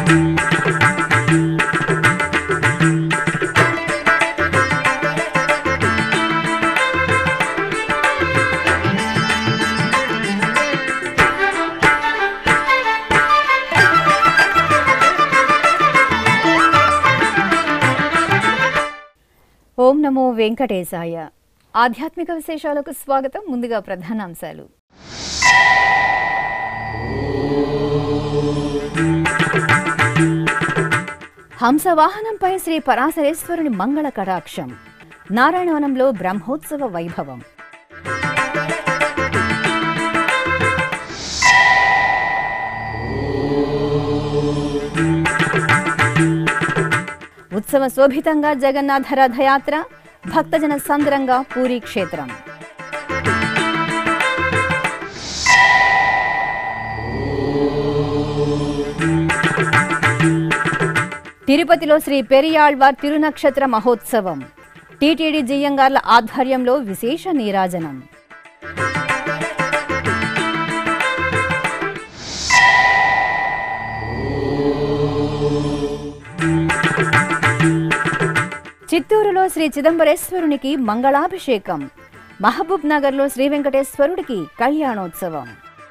ఓం నమో వెంకటేశాయ ఆధ్యాత్మిక విశేషాలకు స్వాగతం ముందుగా ప్రధానాంశాలు హంసవాహనంపై శ్రీ పరాశరేశ్వరుని మంగళ కటాక్షం నారాయణవనంలో బ్రహ్మోత్సవ వైభవం ఉత్సవ శోభితంగా జగన్నాథ రథయాత్ర భక్తజన సంద్రంగా పూరీ క్షేత్రం తిరుపతిలో శ్రీ పెరియాళ్వార్ తిరునక్షత్ర మహోత్సవం టీటీడీ జియ్యంగార్ల ఆధ్వర్యంలో విశేష నీరాజనం చిత్తూరులో శ్రీ చిదంబరేశ్వరునికి మంగళాభిషేకం మహబూబ్ నగర్లో శ్రీ వెంకటేశ్వరుడికి కళ్యాణోత్సవం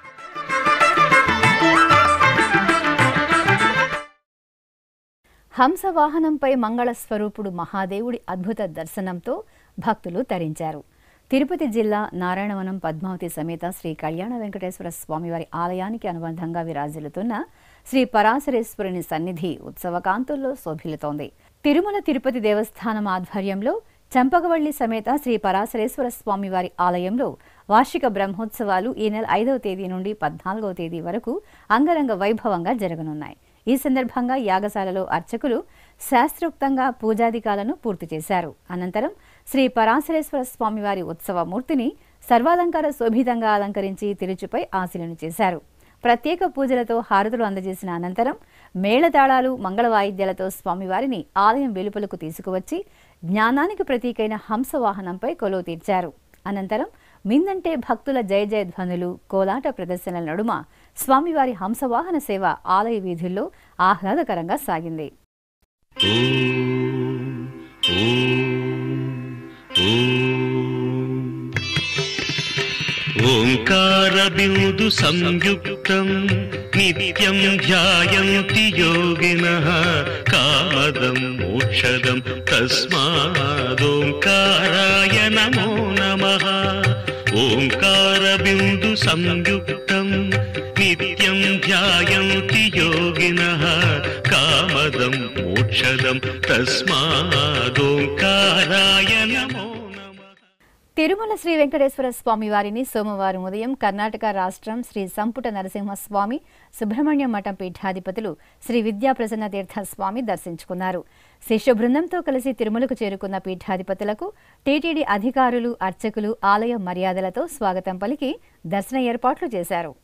హంస వాహనంపై మంగళ స్వరూపుడు మహాదేవుడి అద్భుత దర్శనంతో భక్తులు తరించారు తిరుపతి జిల్లా నారాయణవనం పద్మావతి సమేత శ్రీ కళ్యాణ వెంకటేశ్వర స్వామివారి ఆలయానికి అనుబంధంగా విరాజిల్లుతున్న శ్రీ పరాశరేశ్వరుని సన్నిధి ఉత్సవకాంతుల్లో శోభిల్లుతోంది తిరుమల తిరుపతి దేవస్థానం ఆధ్వర్యంలో చంపకవల్లి సమేత శ్రీ పరాశరేశ్వర స్వామివారి ఆలయంలో వార్షిక బ్రహ్మోత్సవాలు ఈ నెల ఐదవ తేదీ నుండి పద్నాలుగవ తేదీ వరకు అంగరంగ వైభవంగా జరగనున్నాయి ఈ సందర్భంగా యాగశాలలో అర్చకులు శాస్త్రోక్తంగా పూజాధికాలను పూర్తి చేశారు అనంతరం శ్రీ పరాశరేశ్వర స్వామివారి ఉత్సవ మూర్తిని సర్వాలంకార శోభితంగా అలంకరించి తిరుచుపై ఆశీలను చేశారు ప్రత్యేక పూజలతో హారతులు అందజేసిన అనంతరం మేళతాళాలు మంగళ వాయిద్యాలతో స్వామివారిని ఆలయం వెలుపలకు తీసుకువచ్చి జ్ఞానానికి ప్రతీకైన హంసవాహనంపై కొలువు తీర్చారు అనంతరం మిందంటే భక్తుల జయ జయ ధ్వనులు కోలాట ప్రదర్శనల నడుమ స్వామివారి హంసవాహన సేవ ఆలయ వీధుల్లో ఆహ్లాదకరంగా సాగింది ఓంకారబిందు సంయుక్తం నిత్యం ధ్యాయంతి యోగినః కామదం మోక్షదం తస్మాదోంకారాయ నమో నమః ఓంకారబిందు సంయుక్తం నిత్యం ధ్యాయంతి యోగినః కామదం మోక్షదం తస్మాదోంకారాయ నమో నమః తిరుమల శ్రీ వెంకటేశ్వర స్వామి వారిని సోమవారం ఉదయం కర్ణాటక రాష్ట్రం శ్రీ సంపుట నరసింహస్వామి సుబ్రహ్మణ్య మఠం పీఠాధిపతులు శ్రీ విద్యా ప్రసన్న తీర్థ స్వామి దర్శించుకున్నారు శిష్య బృందంతో కలిసి తిరుమలకు చేరుకున్న పీఠాధిపతులకు టీటీడీ అధికారులు అర్చకులు ఆలయ మర్యాదలతో స్వాగతం పలికి దర్శన ఏర్పాట్లు చేశారు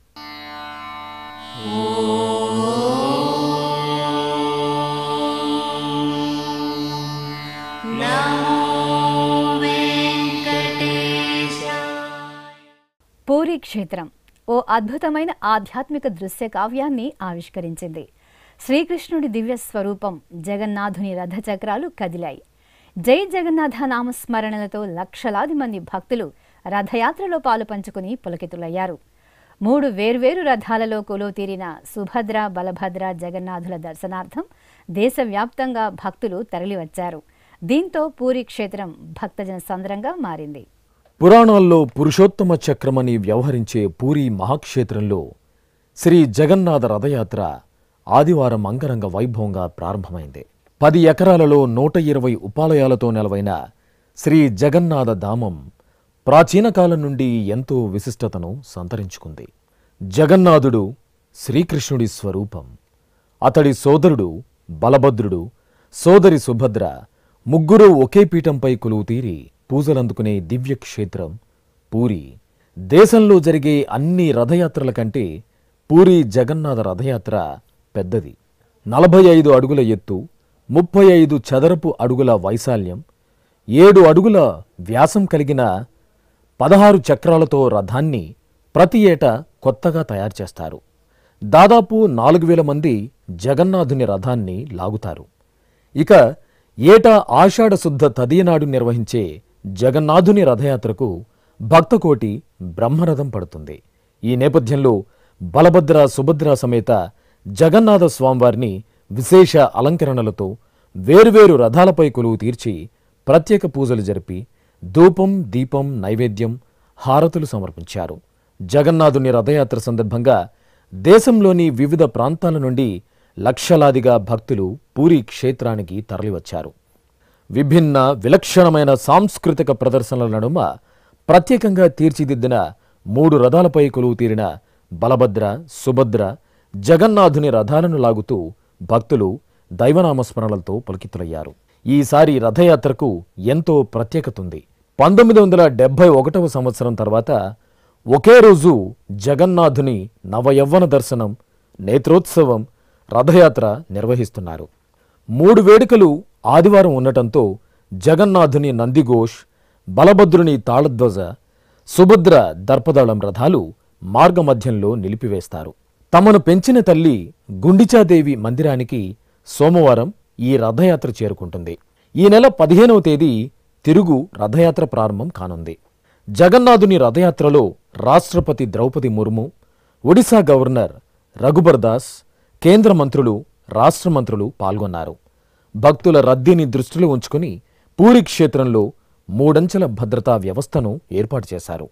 పూరీ క్షేత్రం ఓ అద్భుతమైన ఆధ్యాత్మిక దృశ్య కావ్యాన్ని ఆవిష్కరించింది శ్రీకృష్ణుడి దివ్య స్వరూపం జగన్నాథుని రథచక్రాలు కదిలాయి జై జగన్నాథ నామస్మరణలతో లక్షలాది మంది భక్తులు రథయాత్రలో పాలు పంచుకుని పులకితులయ్యారు మూడు వేర్వేరు రథాలలో కొలువు తీరిన సుభద్ర బలభద్ర జగన్నాథుల దర్శనార్థం దేశవ్యాప్తంగా భక్తులు తరలివచ్చారు దీంతో పూరీ క్షేత్రం భక్తజన సంద్రంగా మారింది పురాణాల్లో పురుషోత్తమ చక్రమని వ్యవహరించే పూరి మహాక్షేత్రంలో శ్రీ జగన్నాథ రథయాత్ర ఆదివారం అంగరంగ వైభవంగా ప్రారంభమైంది పది ఎకరాలలో నూట ఇరవై ఉపాలయాలతో నెలవైన శ్రీ జగన్నాథ ధామం ప్రాచీన కాలం నుండి ఎంతో విశిష్టతను సంతరించుకుంది జగన్నాథుడు శ్రీకృష్ణుడి స్వరూపం అతడి సోదరుడు బలభద్రుడు సోదరి సుభద్ర ముగ్గురు ఒకే పీఠంపై కొలువు తీరి పూజలందుకునే దివ్య క్షేత్రం పూరి దేశంలో జరిగే అన్ని రథయాత్రల కంటే పూరి జగన్నాథ రథయాత్ర పెద్దది నలభై ఐదు అడుగుల ఎత్తు ముప్పై ఐదు చదరపు అడుగుల వైశాల్యం ఏడు అడుగుల వ్యాసం కలిగిన పదహారు చక్రాలతో రథాన్ని ప్రతి ఏటా కొత్తగా తయారు చేస్తారు దాదాపు నాలుగు వేల మంది జగన్నాథుని రథాన్ని లాగుతారు ఇక ఏటా ఆషాఢ శుద్ధ తదియనాడు నిర్వహించే జగన్నాథుని రథయాత్రకు భక్తకోటి బ్రహ్మరథం పడుతుంది ఈ నేపథ్యంలో బలభద్ర సుభద్ర సమేత జగన్నాథ స్వామివారిని విశేష అలంకరణలతో వేరువేరు రథాలపై కొలువు తీర్చి ప్రత్యేక పూజలు జరిపి ధూపం దీపం నైవేద్యం హారతులు సమర్పించారు జగన్నాథుని రథయాత్ర సందర్భంగా దేశంలోని వివిధ ప్రాంతాల నుండి లక్షలాదిగా భక్తులు పూరీ క్షేత్రానికి తరలివచ్చారు విభిన్న విలక్షణమైన సాంస్కృతిక ప్రదర్శనల నడుమ ప్రత్యేకంగా తీర్చిదిద్దిన మూడు రథాలపై కొలువు తీరిన బలభద్ర సుభద్ర జగన్నాథుని రథాలను లాగుతూ భక్తులు దైవనామస్మరణలతో పులకితులయ్యారు ఈసారి రథయాత్రకు ఎంతో ప్రత్యేకత ఉంది పంతొమ్మిది వందల డెబ్బై ఒకటవ సంవత్సరం తర్వాత ఒకే రోజు జగన్నాథుని నవయవ్వన దర్శనం నేత్రోత్సవం రథయాత్ర నిర్వహిస్తున్నారు మూడు వేడుకలు ఆదివారం ఉండటంతో జగన్నాథుని నందిఘోష్ బలభద్రుని తాళధ్వజ సుభద్ర దర్పదళం రథాలు మార్గమధ్యంలో నిలిపివేస్తారు తమను పెంచిన తల్లి గుండిచాదేవి మందిరానికి సోమవారం ఈ రథయాత్ర చేరుకుంటుంది ఈ నెల పదిహేనవ తేదీ తిరుగు రథయాత్ర ప్రారంభం కానుంది జగన్నాథుని రథయాత్రలో రాష్ట్రపతి ద్రౌపది ముర్ము ఒడిశా గవర్నర్ రఘుబర్ దాస్ కేంద్ర మంత్రులు రాష్ట్ర మంత్రులు పాల్గొన్నారు భక్తుల రద్దీని దృష్టిలో ఉంచుకుని పూరి క్షేత్రంలో మూడంచెల భద్రతా వ్యవస్థను ఏర్పాటు చేశారు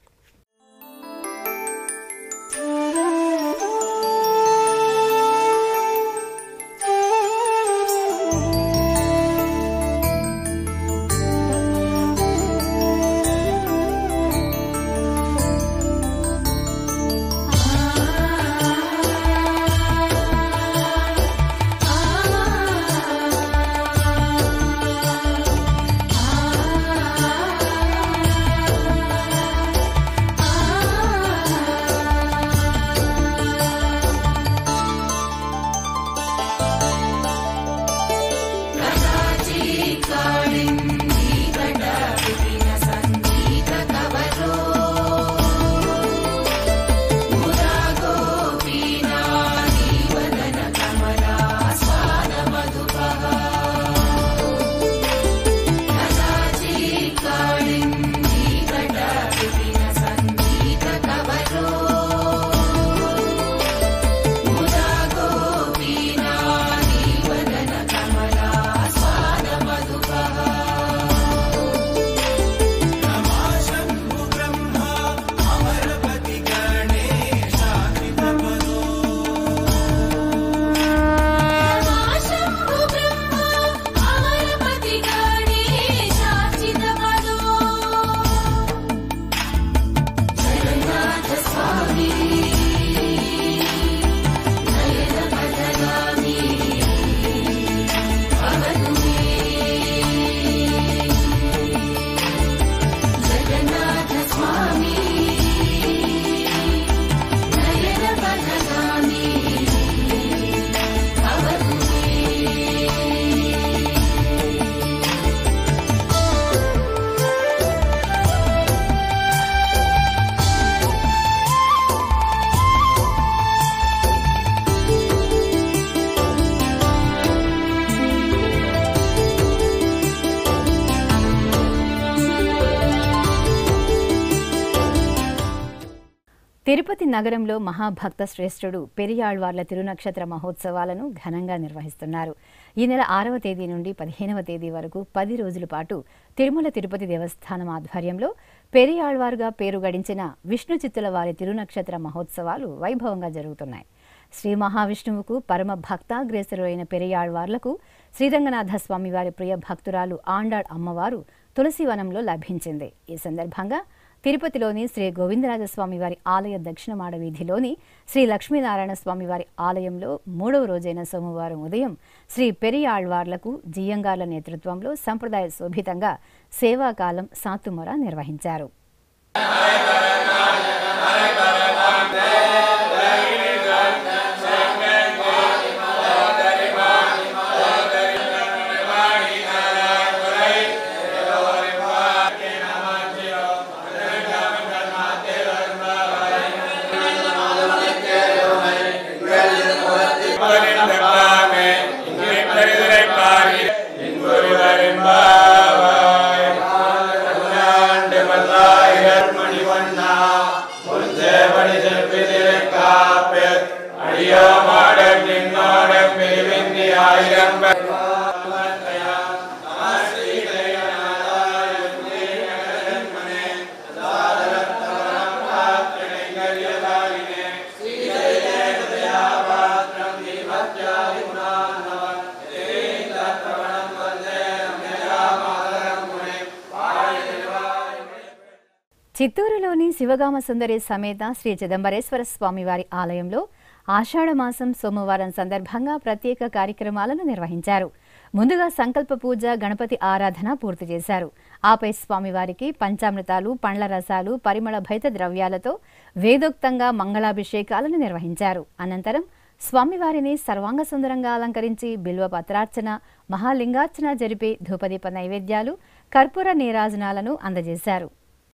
शम्भु ब्रह्मा अमरपति गणेशाचितपदो जगन्नाथ स्वामी नयनपदगामी भवतु मे जगन्नाथ स्वामी नयनपदगामी भवतु తిరుపతి నగరంలో మహాభక్త శ్రేష్ఠుడు పెరియాళ్వార్ల తిరునక్షత్ర మహోత్సవాలను ఘనంగా నిర్వహిస్తున్నారు ఈ నెల ఆరవ తేదీ నుండి పదిహేనవ తేదీ వరకు పది రోజుల పాటు తిరుమల తిరుపతి దేవస్థానం ఆధ్వర్యంలో పెరియాళ్వారుగా పేరు గడించిన విష్ణు చిత్తుల వారి తిరునక్షత్ర మహోత్సవాలు వైభవంగా జరుగుతున్నాయి శ్రీ మహావిష్ణువుకు పరమ భక్తాగ్రేసరులైన పెరియాళ్వార్లకు శ్రీరంగనాథ స్వామి వారి ప్రియ భక్తురాలు ఆండాళ్ అమ్మవారు తులసివనంలో లభించింది ఈ సందర్భంగా తిరుపతిలోని శ్రీ గోవిందరాజస్వామి వారి ఆలయ దక్షిణ మాడ వీధిలోని శ్రీ లక్ష్మీనారాయణ స్వామి వారి ఆలయంలో మూడవ రోజైన సోమవారం ఉదయం శ్రీ పెరియాళ్వార్లకు జియ్యంగార్ల నేతృత్వంలో సంప్రదాయ శోభితంగా సేవాకాలం సాతుమొర నిర్వహించారు చిత్తూరులోని శివగామ సుందరి సమేత శ్రీ చిదంబరేశ్వర స్వామివారి ఆలయంలో ఆషాఢమాసం సోమవారం సందర్భంగా ప్రత్యేక కార్యక్రమాలను నిర్వహించారు ముందుగా సంకల్ప పూజ గణపతి ఆరాధన పూర్తి చేశారు ఆపై స్వామివారికి పంచామృతాలు పండ్ల రసాలు పరిమళ భైత ద్రవ్యాలతో వేదోక్తంగా మంగళాభిషేకాలను నిర్వహించారు అనంతరం స్వామివారిని సర్వాంగ సుందరంగా అలంకరించి బిల్వ పత్రార్చన మహాలింగార్చన జరిపి ధూపదీప నైవేద్యాలు కర్పూర నీరాజనాలను అందజేశారు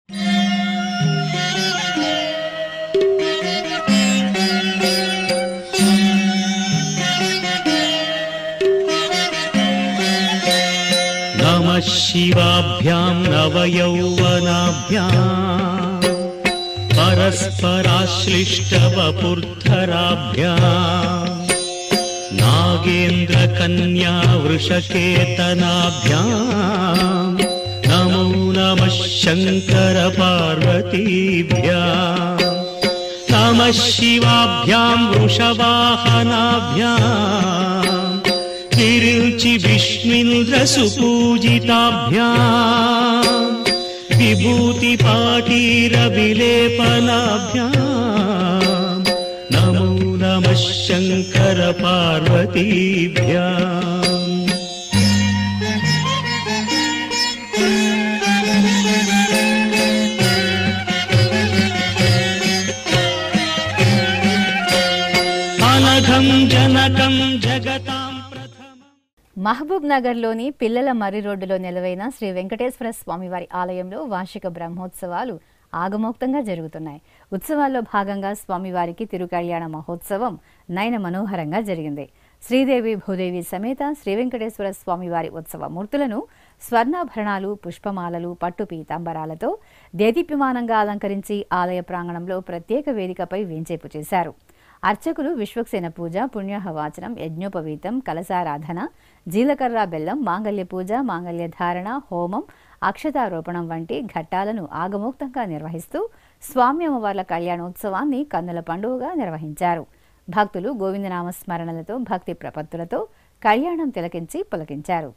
नमः शिवाभ्यां नवयौवनाभ्याम् परस्पराश्लिष्टवपुर्धराभ्याम् नागेन्द्रकन्या वृषकेतनाभ्याम् नमो नमः शङ्करपार्वतीभ्याम् नमः शिवाभ्यां वृषवाहनाभ्याम् विरुचि विष्णुन्द्रसुपूजिताभ्याम् विभूतिपाटीरविलेपनाभ्याम् नमो नमः शङ्करपार्वतीभ्याम् अनघं जनकं जगतां प्रथमम् మహబూబ్ నగర్లోని పిల్లల మర్రి రోడ్డులో నిలవైన శ్రీ వెంకటేశ్వర స్వామివారి ఆలయంలో వార్షిక బ్రహ్మోత్సవాలు ఆగమోక్తంగా జరుగుతున్నాయి ఉత్సవాల్లో భాగంగా స్వామివారికి తిరుకళ్యాణ మహోత్సవం నయన మనోహరంగా జరిగింది శ్రీదేవి భూదేవి సమేత శ్రీ వెంకటేశ్వర స్వామివారి ఉత్సవ మూర్తులను స్వర్ణాభరణాలు పుష్పమాలలు పట్టు పీతాంబరాలతో దేదీప్యమానంగా అలంకరించి ఆలయ ప్రాంగణంలో ప్రత్యేక వేదికపై వేంచేపు చేశారు అర్చకులు విశ్వక్సేన పూజ పుణ్యహవాచనం యజ్ఞోపవీతం కలశారాధన జీలకర్ర బెల్లం మాంగళ్య పూజ మాంగళ్య ధారణ హోమం అక్షతారోపణం వంటి ఘట్టాలను ఆగమోక్తంగా నిర్వహిస్తూ స్వామి అమ్మవార్ల కళ్యాణోత్సవాన్ని కన్నుల పండుగగా నిర్వహించారు భక్తులు గోవిందనామ స్మరణలతో భక్తి ప్రపత్తులతో కళ్యాణం తిలకించి పులకించారు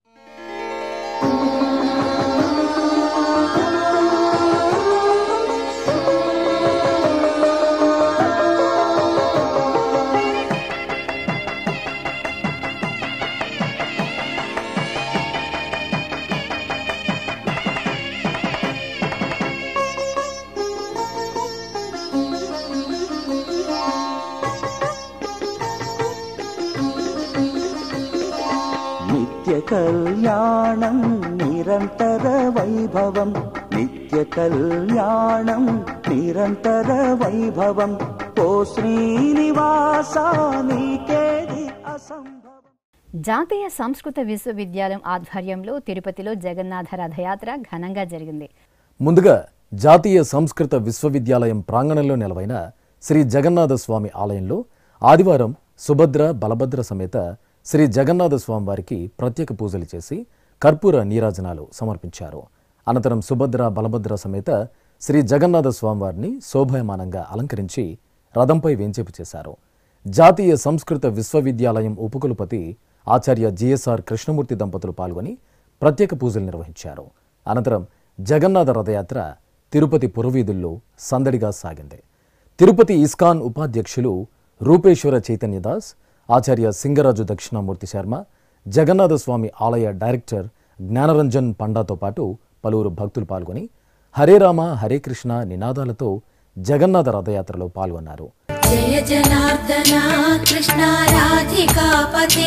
నిత్యకల్యాణం నిరంతర వైభవం నిత్యకల్యాణం నిరంతర వైభవం ఓ శ్రీనివాస నీకేది అసంభవం జాతీయ సంస్కృత విశ్వవిద్యాలయం ఆధ్వర్యంలో తిరుపతిలో జగన్నాథ రథయాత్ర ఘనంగా జరిగింది ముందుగా జాతీయ సంస్కృత విశ్వవిద్యాలయం ప్రాంగణంలో నెలవైన శ్రీ జగన్నాథ స్వామి ఆలయంలో ఆదివారం సుభద్ర బలభద్ర సమేత శ్రీ జగన్నాథ స్వామి వారికి ప్రత్యేక పూజలు చేసి కర్పూర నీరాజనాలు సమర్పించారు అనంతరం సుభద్ర బలభద్ర సమేత శ్రీ జగన్నాథ స్వామి వారిని శోభాయమానంగా అలంకరించి రథంపై వేంచేపు చేశారు జాతీయ సంస్కృత విశ్వవిద్యాలయం ఉపకులపతి ఆచార్య జిఎస్ఆర్ కృష్ణమూర్తి దంపతులు పాల్గొని ప్రత్యేక పూజలు నిర్వహించారు అనంతరం జగన్నాథ రథయాత్ర తిరుపతి పురవీధుల్లో సందడిగా సాగింది తిరుపతి ఇస్కాన్ ఉపాధ్యక్షులు రూపేశ్వర చైతన్యదాస్ ఆచార్య సింగరాజు దక్షిణామూర్తి శర్మ జగన్నాథ స్వామి ఆలయ డైరెక్టర్ జ్ఞానరంజన్ పండాతో పాటు పలువురు భక్తులు పాల్గొని హరే రామ హరే కృష్ణ నినాదాలతో జగన్నాథ రథయాత్రలో పాల్గొన్నారు జయ జనార్దన కృష్ణ రాధికాపతే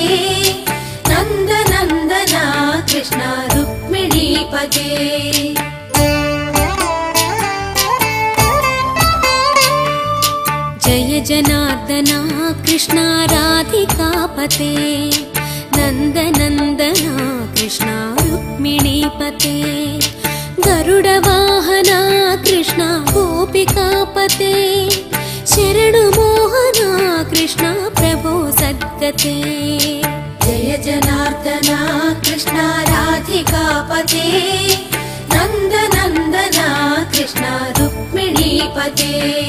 నందనందన కృష్ణ రుక్మిణీపతే జయ జనార్దన కృష్ణ రాధికాపతే నందనందన కృష్ణ రుక్మిణీపతే గరుడవాహన కృష్ణ గోపికాపతే శరణు మోహన కృష్ణ ప్రభో సద్గతే जय जनार्दना कृष्णा राधिकापते नन्दनन्दना कृष्णा रुक्मिणीपते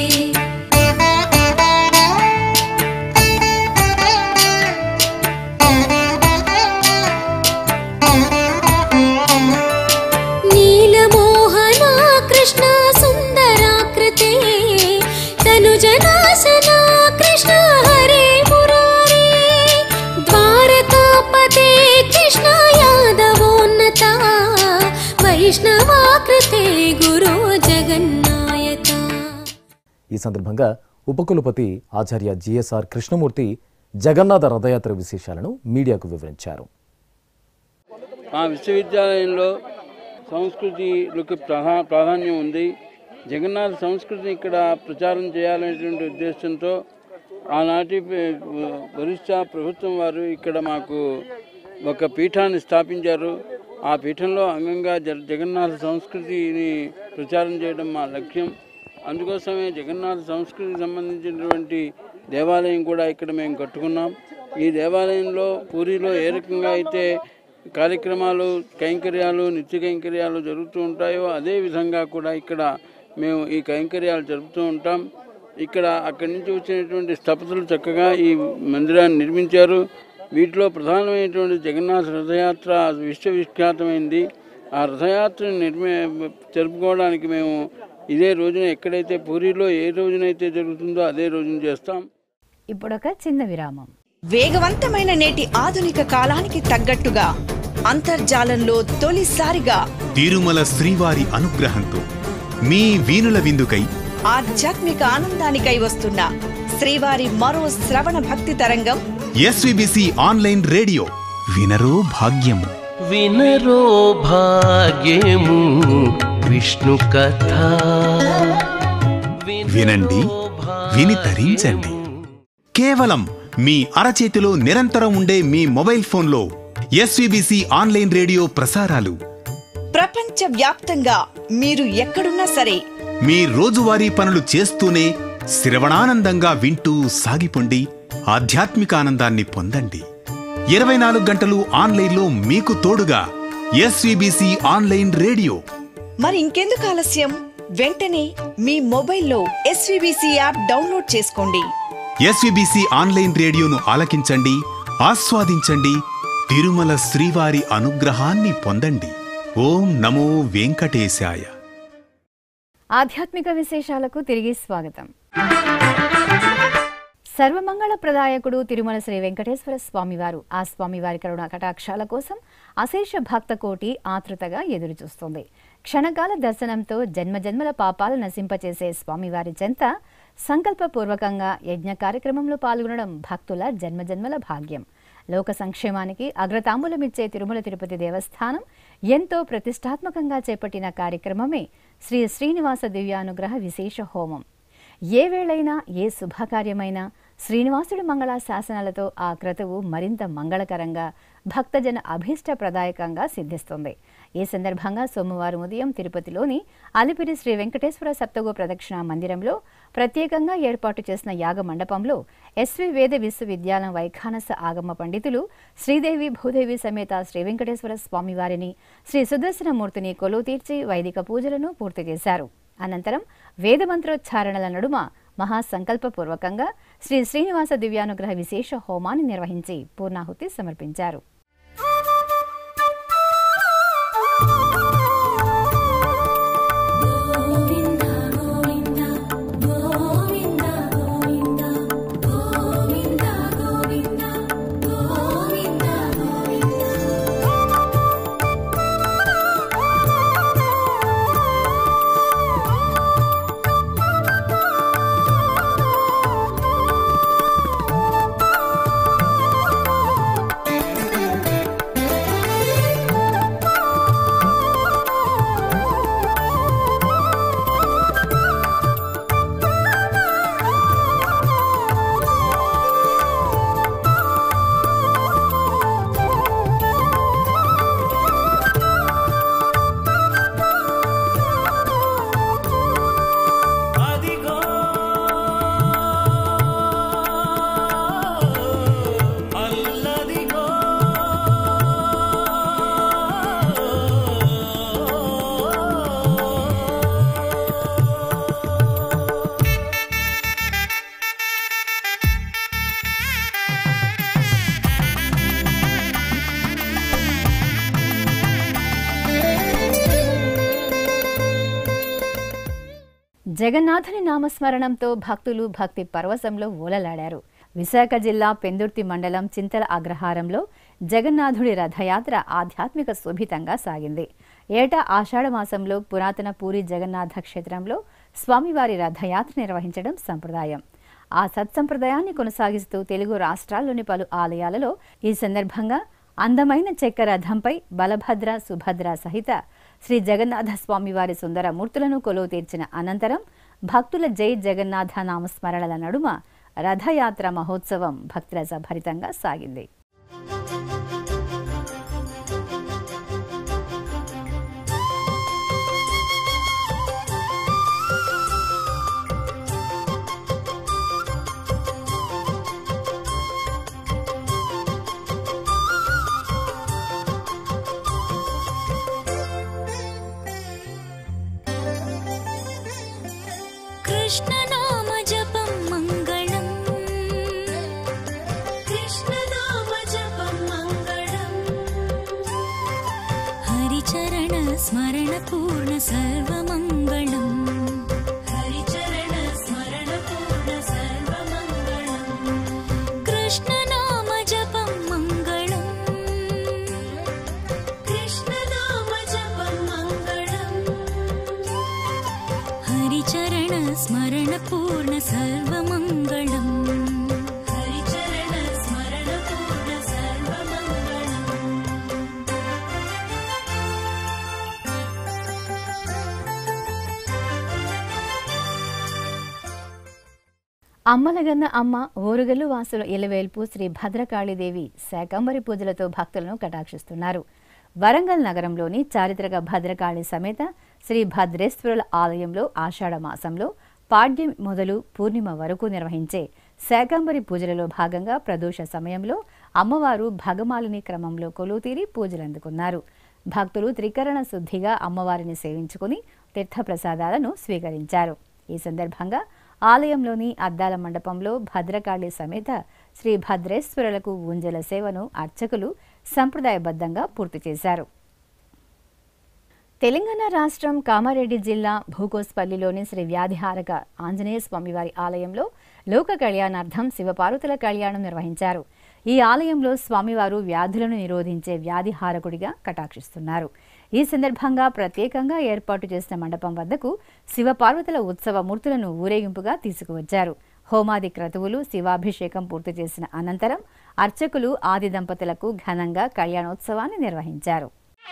नीलमोहना कृष्णा सुन्दराकृते तनुजनाशना कृष्णा हरे मुरारे द्वारकापते कृष्णा यादवोन्नता वैष्णवाकृते गुरो जगन्नायका ఈ సందర్భంగా ఉపకులపతి ఆచార్య జిఎస్ఆర్ కృష్ణమూర్తి జగన్నాథ రథయాత్ర విశేషాలను మీడియాకు వివరించారు మా విశ్వవిద్యాలయంలో సంస్కృతికి ప్రధా ప్రాధాన్యం ఉంది జగన్నాథ సంస్కృతిని ఇక్కడ ప్రచారం చేయాలనేటువంటి ఉద్దేశంతో ఆనాటి ప- ఒరిస్సా ప్రభుత్వం వారు ఇక్కడ మాకు ఒక పీఠాన్ని స్థాపించారు ఆ పీఠంలో అంగంగా జ జగన్నాథ సంస్కృతిని ప్రచారం చేయడం మా లక్ష్యం అందుకోసమే జగన్నాథ సంస్కృతికి సంబంధించినటువంటి దేవాలయం కూడా ఇక్కడ మేము కట్టుకున్నాం ఈ దేవాలయంలో పూరిలో ఏ రకంగా అయితే కార్యక్రమాలు కైంకర్యాలు నిత్య కైంకర్యాలు జరుగుతూ ఉంటాయో అదే విధంగా కూడా ఇక్కడ మేము ఈ కైంకర్యాలు జరుపుతూ ఉంటాం ఇక్కడ అక్కడి నుంచి వచ్చినటువంటి స్థపతులు చక్కగా ఈ మందిరాన్ని నిర్మించారు వీటిలో ప్రధానమైనటువంటి జగన్నాథ రథయాత్ర విశ్వవిఖ్యాతమైంది ఆ రథయాత్రను నిర్మి జరుపుకోవడానికి మేము ఇదే రోజున ఎక్కడైతే పూరిలో ఏ రోజునైతే జరుగుతుందో అదే రోజున చేస్తాం ఇప్పుడొక చిన్న విరామం వేగవంతమైన నేటి ఆధునిక కాలానికి తగ్గట్టుగా అంతర్జాలంలో తొలిసారిగా తిరుమల శ్రీవారి అనుగ్రహంతో మీ వీణుల విందుకై ఆధ్యాత్మిక ఆనందానికై వస్తున్న శ్రీవారి మరో శ్రవణ భక్తి తరంగం ఎస్విబిసి ఆన్లైన్ రేడియో వినరో భాగ్యము వినరో భాగ్యము విష్ణు కథ వినండి విని తరించండి కేవలం మీ అరచేతిలో నిరంతరం ఉండే మీ మొబైల్ ఫోన్లో ఎస్విబిసి ఆన్లైన్ రేడియో ప్రసారాలు ప్రపంచ వ్యాప్తంగా మీరు ఎక్కడున్నా సరే మీ రోజువారీ పనులు చేస్తూనే శ్రవణానందంగా వింటూ సాగిపోండి ఆధ్యాత్మిక ఆనందాన్ని పొందండి ఇరవై నాలుగు గంటలు ఆన్లైన్లో మీకు తోడుగా ఎస్విబిసి ఆన్లైన్ రేడియో మరి ఇంకెందుకు ఆలస్యం వెంటనే మీ మొబైల్లో ఎస్వీబీసీ యాప్ డౌన్లోడ్ చేసుకోండి ఎస్విబిసి ఆన్లైన్ రేడియోను ఆలకించండి ఆస్వాదించండి తిరుమల శ్రీవారి అనుగ్రహాన్ని పొందండి ఓం నమో వెంకటేశాయ ఆధ్యాత్మిక విశేషాలకు తిరిగి స్వాగతం సర్వమంగళ ప్రదాయకుడు తిరుమల శ్రీ వెంకటేశ్వర స్వామివారు ఆ స్వామివారి కరుణ కటాక్షాల కోసం అశేష భక్త కోటి ఆతృతగా ఎదురుచూస్తుంది క్షణకాల దర్శనంతో జన్మజన్మల పాపాలు నశింపచేసే స్వామివారి చెంత సంకల్పపూర్వకంగా యజ్ఞ కార్యక్రమంలో పాల్గొనడం భక్తుల జన్మజన్మల భాగ్యం లోక సంక్షేమానికి అగ్రతాంబూలమిచ్చే తిరుమల తిరుపతి దేవస్థానం ఎంతో ప్రతిష్టాత్మకంగా చేపట్టిన కార్యక్రమమే శ్రీ శ్రీనివాస దివ్యానుగ్రహ విశేష హోమం ఏ వేళైనా ఏ శుభకార్యమైనా శ్రీనివాసుడి మంగళ శాసనాలతో ఆ క్రతువు మరింత మంగళకరంగా భక్తజన అభీష్ట ప్రదాయకంగా సిద్ధిస్తుంది ఈ సందర్భంగా సోమవారం ఉదయం తిరుపతిలోని అలిపిరి శ్రీ వెంకటేశ్వర సప్తగో ప్రదక్షిణ మందిరంలో ప్రత్యేకంగా ఏర్పాటు చేసిన యాగ మండపంలో ఎస్వి వేద విశ్వవిద్యాలయం వైఖానస ఆగమ పండితులు శ్రీదేవి భూదేవి సమేత శ్రీ వెంకటేశ్వర స్వామివారిని శ్రీ సుదర్శనమూర్తిని కొలువు తీర్చి వైదిక పూజలను పూర్తి చేశారు అనంతరం వేదమంత్రోచ్చారణల నడుమ మహాసంకల్పపూర్వకంగా శ్రీ శ్రీనివాస దివ్యానుగ్రహ విశేష హోమాన్ని నిర్వహించి పూర్ణాహుతి సమర్పించారు జగన్నాథుని నామస్మరణంతో భక్తులు భక్తి పరవశంలో ఓలలాడారు విశాఖ జిల్లా పెందుర్తి మండలం చింతల అగ్రహారంలో జగన్నాథుడి రథయాత్ర ఆధ్యాత్మిక శోభితంగా సాగింది ఏటా ఆషాఢ మాసంలో పురాతన పూరి జగన్నాథ క్షేత్రంలో స్వామివారి రథయాత్ర నిర్వహించడం సంప్రదాయం ఆ సత్సంప్రదాయాన్ని కొనసాగిస్తూ తెలుగు రాష్ట్రాల్లోని పలు ఆలయాలలో ఈ సందర్భంగా అందమైన చెక్క రథంపై బలభద్ర సుభద్ర సహిత శ్రీ జగన్నాథ స్వామివారి సుందర మూర్తులను కొలువు తీర్చిన అనంతరం భక్తుల జై జగన్నాథ నామస్మరణల నడుమ రథయాత్ర మహోత్సవం భక్తుల భరితంగా సాగింది कृष्णनाम जपं मङ्गलम् कृष्णनाम जपं मङ्गलम् हरिचरण स्मरण पूर्ण सर्वमङ्गलम् हरिचरण स्मरण पूर्ण सर्वमङ्गलम् कृष्णनाम जपं मङ्गलम् कृष्णनाम जपं मङ्गलम् हरिचरण स्मरण पूर्ण सर्वमङ्गलम् हरिचरण स्मरण पूर्ण सर्वमङ्गलम् అమ్మలగన్న అమ్మ ఓరుగల్లు వాసుల ఇలవేల్పు శ్రీ భద్రకాళీదేవి శాకంబరి పూజలతో భక్తులను కటాక్షిస్తున్నారు వరంగల్ నగరంలోని చారిత్రక భద్రకాళి సమేత శ్రీ భద్రేశ్వరుల ఆలయంలో ఆషాఢ మాసంలో పాడ్యం మొదలు పూర్ణిమ వరకు నిర్వహించే శాకంబరి పూజలలో భాగంగా ప్రదోష సమయంలో అమ్మవారు భగమాలిని క్రమంలో కొలువుతీరి పూజలందుకున్నారు భక్తులు త్రికరణ శుద్ధిగా అమ్మవారిని సేవించుకుని తీర్థప్రసాదాలను స్వీకరించారు ఈ సందర్భంగా ఆలయంలోని అద్దాల మండపంలో భద్రకాళి సమేత శ్రీ భద్రేశ్వరులకు ఊంజల సేవను అర్చకులు సంప్రదాయబద్ధంగా పూర్తి చేశారు తెలంగాణ రాష్ట్రం కామారెడ్డి జిల్లా భూకోస్పల్లిలోని శ్రీ వ్యాధిహారక ఆంజనేయ స్వామివారి ఆలయంలో లోక కళ్యాణార్థం శివపార్వతుల కళ్యాణం నిర్వహించారు ఈ ఆలయంలో స్వామివారు వ్యాధులను నిరోధించే వ్యాధిహారకుడిగా కటాక్షిస్తున్నారు ఈ సందర్భంగా ప్రత్యేకంగా ఏర్పాటు చేసిన మండపం వద్దకు శివపార్వతుల ఉత్సవ మూర్తులను ఊరేగింపుగా తీసుకువచ్చారు హోమాది క్రతువులు శివాభిషేకం పూర్తి చేసిన అనంతరం అర్చకులు ఆది దంపతులకు ఘనంగా కళ్యాణోత్సవాన్ని నిర్వహించారు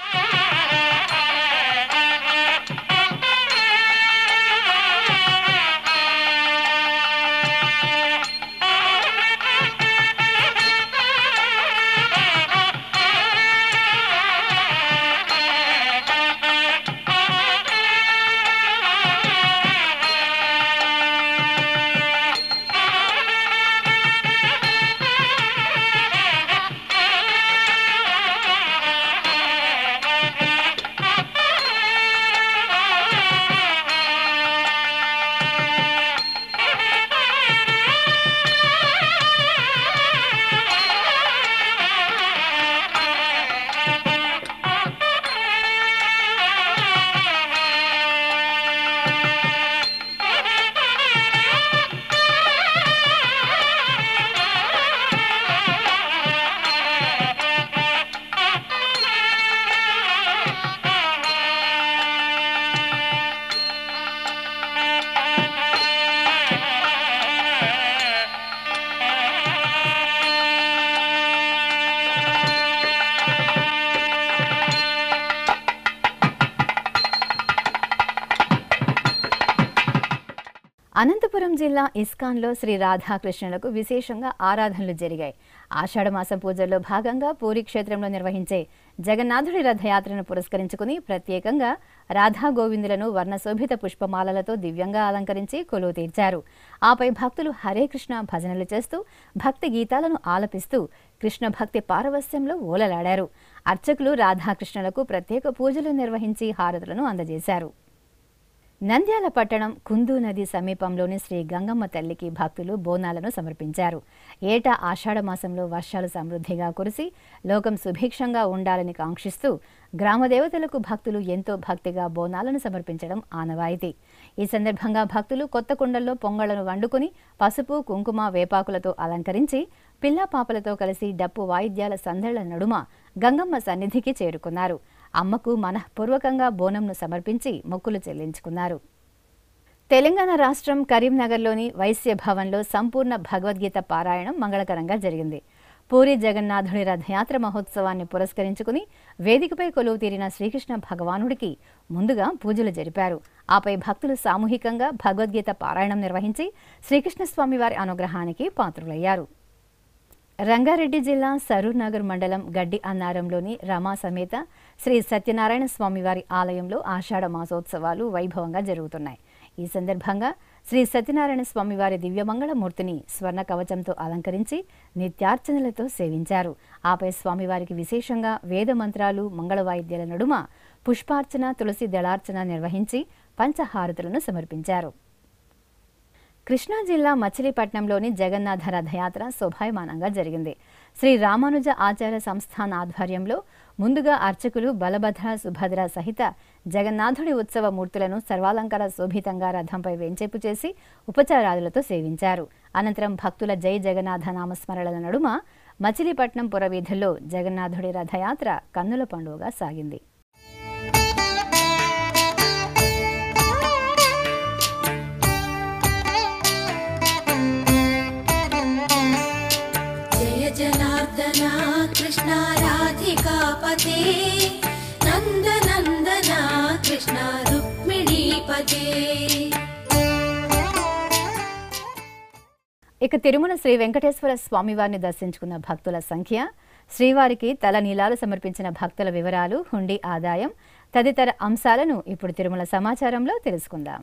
అనంతపురం జిల్లా ఇస్కాన్లో శ్రీ రాధాకృష్ణులకు విశేషంగా ఆరాధనలు జరిగాయి ఆషాఢమాసం పూజల్లో భాగంగా పూరి క్షేత్రంలో నిర్వహించే జగన్నాథుడి రథయాత్రను పురస్కరించుకుని ప్రత్యేకంగా రాధా గోవిందులను వర్ణశోభిత పుష్పమాలలతో దివ్యంగా అలంకరించి కొలువు తీర్చారు ఆపై భక్తులు హరే కృష్ణ భజనలు చేస్తూ భక్తి గీతాలను ఆలపిస్తూ కృష్ణ భక్తి పారవస్యంలో ఓలలాడారు అర్చకులు రాధాకృష్ణులకు ప్రత్యేక పూజలు నిర్వహించి హారతులను అందజేశారు నంద్యాల పట్టణం కుందు నది సమీపంలోని శ్రీ గంగమ్మ తల్లికి భక్తులు బోనాలను సమర్పించారు ఏటా ఆషాఢ మాసంలో వర్షాలు సమృద్ధిగా కురిసి లోకం సుభిక్షంగా ఉండాలని కాంక్షిస్తూ గ్రామదేవతలకు భక్తులు ఎంతో భక్తిగా బోనాలను సమర్పించడం ఆనవాయితీ ఈ సందర్భంగా భక్తులు కొత్త కుండల్లో పొంగళ్లను వండుకుని పసుపు కుంకుమ వేపాకులతో అలంకరించి పిల్లా పాపలతో కలిసి డప్పు వాయిద్యాల సందళ్ల నడుమ గంగమ్మ సన్నిధికి చేరుకున్నారు అమ్మకు మనఃపూర్వకంగా బోనంను సమర్పించి మొక్కులు చెల్లించుకున్నారు తెలంగాణ రాష్ట్రం కరీంనగర్లోని వైశ్య భవన్లో సంపూర్ణ భగవద్గీత పారాయణం మంగళకరంగా జరిగింది పూరి జగన్నాథుడి రథయాత్ర మహోత్సవాన్ని పురస్కరించుకుని వేదికపై కొలువు తీరిన శ్రీకృష్ణ భగవానుడికి ముందుగా పూజలు జరిపారు ఆపై భక్తులు సామూహికంగా భగవద్గీత పారాయణం నిర్వహించి శ్రీకృష్ణస్వామి వారి అనుగ్రహానికి పాత్రులయ్యారు రంగారెడ్డి జిల్లా సరూర్ నగర్ మండలం గడ్డి అన్నారంలోని రమా సమేత శ్రీ సత్యనారాయణ స్వామివారి ఆలయంలో ఆషాఢ మాసోత్సవాలు వైభవంగా జరుగుతున్నాయి ఈ సందర్భంగా శ్రీ సత్యనారాయణ స్వామివారి దివ్యమంగళమూర్తిని స్వర్ణ కవచంతో అలంకరించి నిత్యార్చనలతో సేవించారు ఆపై స్వామివారికి విశేషంగా వేద మంత్రాలు మంగళ వాయిద్యాల నడుమ పుష్పార్చన తులసి దళార్చన నిర్వహించి పంచహారతులను సమర్పించారు కృష్ణా జిల్లా మచిలీపట్నంలోని జగన్నాథ రథయాత్ర శోభాయమానంగా జరిగింది శ్రీ రామానుజ ఆచార్య సంస్థాన ఆధ్వర్యంలో ముందుగా అర్చకులు బలభద్ర సుభద్ర సహిత జగన్నాథుడి ఉత్సవ మూర్తులను సర్వాలంకార శోభితంగా రథంపై వెంచేపు చేసి ఉపచారాదులతో సేవించారు అనంతరం భక్తుల జై జగన్నాథ నామస్మరణల నడుమ మచిలీపట్నం పురవీధుల్లో జగన్నాథుడి రథయాత్ర కన్నుల పండుగగా సాగింది जय जनार्दना कृष्णा राधिकापते नन्दनन्दना कृष्णा रुक्मिणीपते ఇక తిరుమల శ్రీ వెంకటేశ్వర స్వామివారిని దర్శించుకున్న భక్తుల సంఖ్య శ్రీవారికి తల నీలాలు సమర్పించిన భక్తుల వివరాలు హుండీ ఆదాయం తదితర అంశాలను ఇప్పుడు తిరుమల సమాచారంలో తెలుసుకుందాం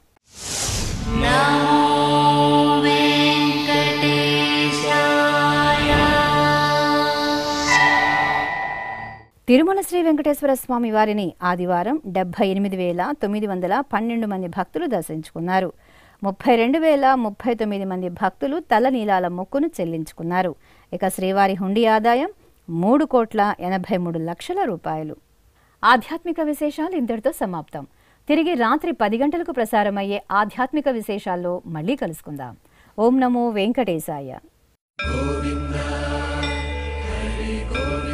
తిరుమల శ్రీ వెంకటేశ్వర స్వామి వారిని ఆదివారం డెబ్బై ఎనిమిది వేల తొమ్మిది వందల పన్నెండు మంది భక్తులు దర్శించుకున్నారు ముప్పై రెండు వేల ముప్పై తొమ్మిది మంది భక్తులు తల నీలాల మొక్కును చెల్లించుకున్నారు ఇక శ్రీవారి హుండీ ఆదాయం మూడు కోట్ల ఎనభై మూడు లక్షల రూపాయలు ఆధ్యాత్మిక విశేషాలు ఇంతటితో సమాప్తం తిరిగి రాత్రి పది గంటలకు ప్రసారమయ్యే ఆధ్యాత్మిక విశేషాల్లో మళ్ళీ కలుసుకుందాం ఓం నమో వెంకటేశాయ గోవింద